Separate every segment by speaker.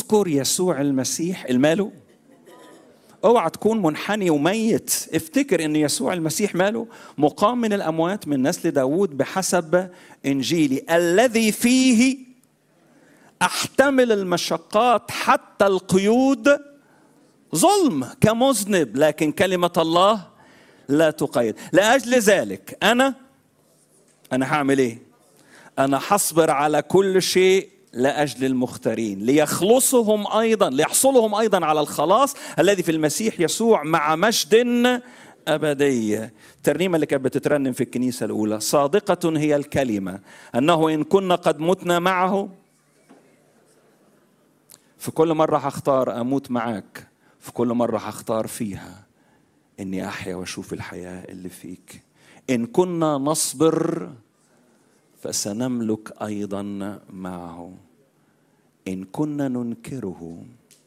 Speaker 1: اذكر يسوع المسيح الماله اوعى تكون منحني وميت افتكر ان يسوع المسيح ماله مقام من الاموات من نسل داوود بحسب انجيلي الذي فيه احتمل المشقات حتى القيود ظلم كمذنب لكن كلمه الله لا تقيد لاجل ذلك انا انا هعمل ايه انا حصبر على كل شيء لاجل المختارين ليخلصهم ايضا ليحصلهم ايضا على الخلاص الذي في المسيح يسوع مع مجد ابديه الترنيمه اللي كانت بتترنم في الكنيسه الاولى صادقه هي الكلمه انه ان كنا قد متنا معه في كل مره هختار اموت معاك في كل مره هختار فيها اني احيا واشوف الحياه اللي فيك ان كنا نصبر فسنملك ايضا معه ان كنا ننكره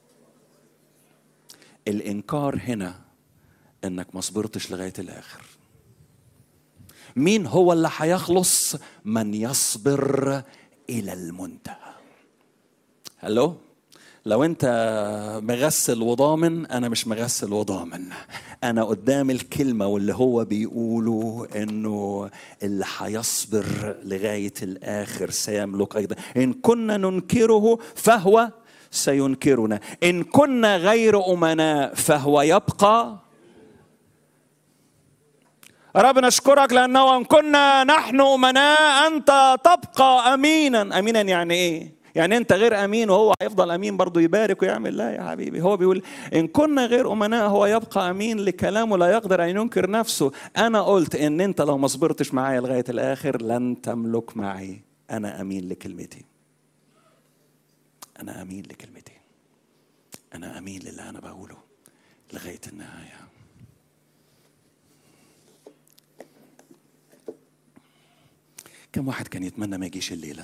Speaker 1: الانكار هنا انك ما صبرتش لغايه الاخر مين هو اللي هيخلص من يصبر الى المنتهى هلو لو انت مغسل وضامن انا مش مغسل وضامن انا قدام الكلمه واللي هو بيقوله انه اللي هيصبر لغايه الاخر سيملك ايضا ان كنا ننكره فهو سينكرنا ان كنا غير امناء فهو يبقى رب نشكرك لانه ان كنا نحن امناء انت تبقى امينا امينا يعني ايه يعني انت غير امين وهو هيفضل امين برضه يبارك ويعمل لا يا حبيبي هو بيقول ان كنا غير امناء هو يبقى امين لكلامه لا يقدر ان ينكر نفسه انا قلت ان انت لو ما صبرتش معايا لغايه الاخر لن تملك معي انا امين لكلمتي انا امين لكلمتي انا امين للي انا بقوله لغايه النهايه كم واحد كان يتمنى ما يجيش الليله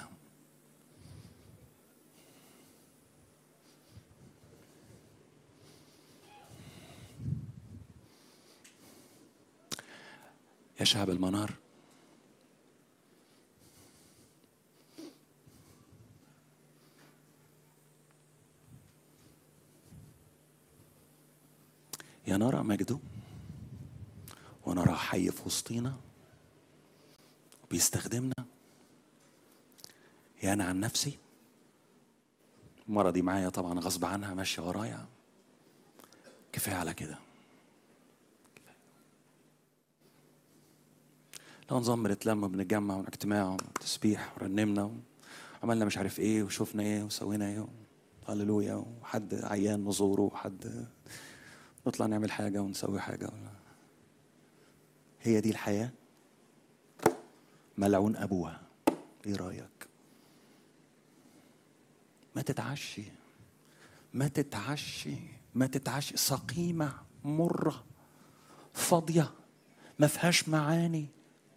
Speaker 1: يا شعب المنار يا نرى مجده ونرى حي في وسطينا بيستخدمنا يا انا عن نفسي المرة دي معايا طبعا غصب عنها ماشية ورايا كفاية على كده لو نظام بنتلم بنتجمع ونجتماع وتسبيح ورنمنا وعملنا مش عارف ايه وشفنا ايه وسوينا ايه هللويا وحد عيان نزوره وحد نطلع نعمل حاجه ونسوي حاجه هي دي الحياه ملعون ابوها ايه رايك ما تتعشي ما تتعشي ما تتعشي سقيمه مره فاضيه ما فيهاش معاني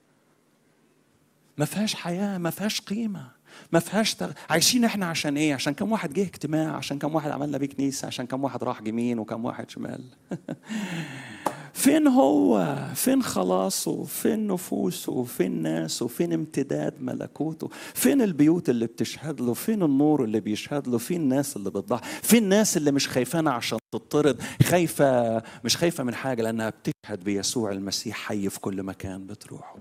Speaker 1: ما فيهاش حياه ما فيهاش قيمه ما فيهاش تغ... عايشين احنا عشان ايه عشان كم واحد جه اجتماع عشان كم واحد عملنا بيه كنيسه عشان كم واحد راح يمين وكم واحد شمال فين هو فين خلاصه فين نفوسه فين ناسه فين امتداد ملكوته فين البيوت اللي بتشهد له فين النور اللي بيشهد له فين الناس اللي بتضحي فين الناس اللي مش خايفانه عشان تطرد خايفه مش خايفه من حاجه لانها بتشهد بيسوع المسيح حي في كل مكان بتروحه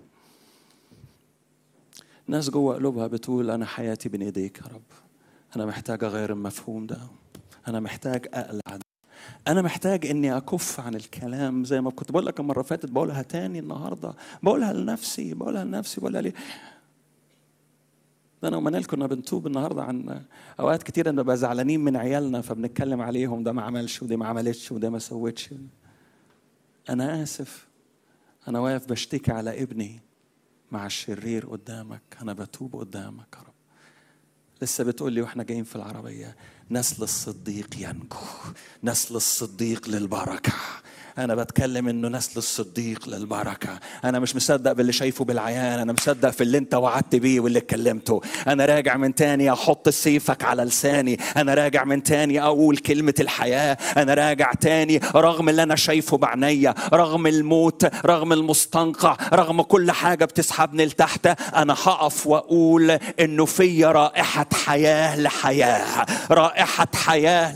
Speaker 1: ناس جوه قلوبها بتقول انا حياتي بين ايديك يا رب انا محتاج اغير المفهوم ده انا محتاج اقلع انا محتاج اني اكف عن الكلام زي ما كنت بقول لك المره اللي فاتت بقولها تاني النهارده بقولها لنفسي بقولها لنفسي بقولها ليه ده انا ومنال كنا بنتوب النهارده عن اوقات كتير نبقى زعلانين من عيالنا فبنتكلم عليهم ده ما عملش وده ما عملتش وده ما سوتش انا اسف انا واقف بشتكي على ابني مع الشرير قدامك انا بتوب قدامك يا رب لسه بتقول لي واحنا جايين في العربيه نسل الصديق ينجو نسل الصديق للبركه انا بتكلم انه نسل الصديق للبركه انا مش مصدق باللي شايفه بالعيان انا مصدق في اللي انت وعدت بيه واللي اتكلمته انا راجع من تاني احط سيفك على لساني انا راجع من تاني اقول كلمه الحياه انا راجع تاني رغم اللي انا شايفه بعينيا رغم الموت رغم المستنقع رغم كل حاجه بتسحبني لتحت انا هقف واقول انه في رائحه حياه لحياه رائحة رائحه حياه